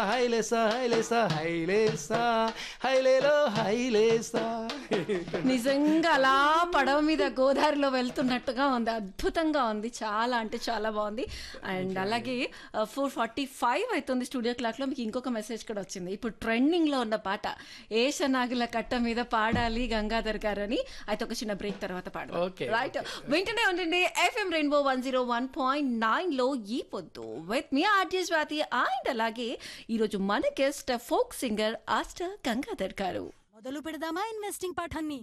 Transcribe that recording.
హైలేసా హైలేసా హైలేసా హైలేలో హైలేసా నిజంగా అలా పడవ మీద గోదావరిలో వెళ్తున్నట్టుగా ఉంది అద్భుతంగా ఉంది చాలా అంటే చాలా బాగుంది అండ్ అలాగే ఫోర్ ఫార్టీ ఫైవ్ అవుతుంది స్టూడియో క్లాక్ లో మీకు ఇంకొక మెసేజ్ కూడా వచ్చింది ఇప్పుడు ట్రెండింగ్ లో ఉన్న పాట ఏషనాగుల కట్ట మీద పాడాలి గంగాధర్ గారు అని అయితే ఒక చిన్న బ్రేక్ తర్వాత పాడదాం Okay. రైట్ వింటనే ఉండండి FM rainbow one zero one point nine లో ఈ పొద్దు విత్ మీ ఆర్జే స్వాతి అండ్ అలాగే ఈరోజు మన గెస్ట్ ఫోక్ సింగర్ ఆస్టర్ గంగాధర్ గారు మొదలు పెడదామా ఇన్వెస్టింగ్ పాఠాన్ని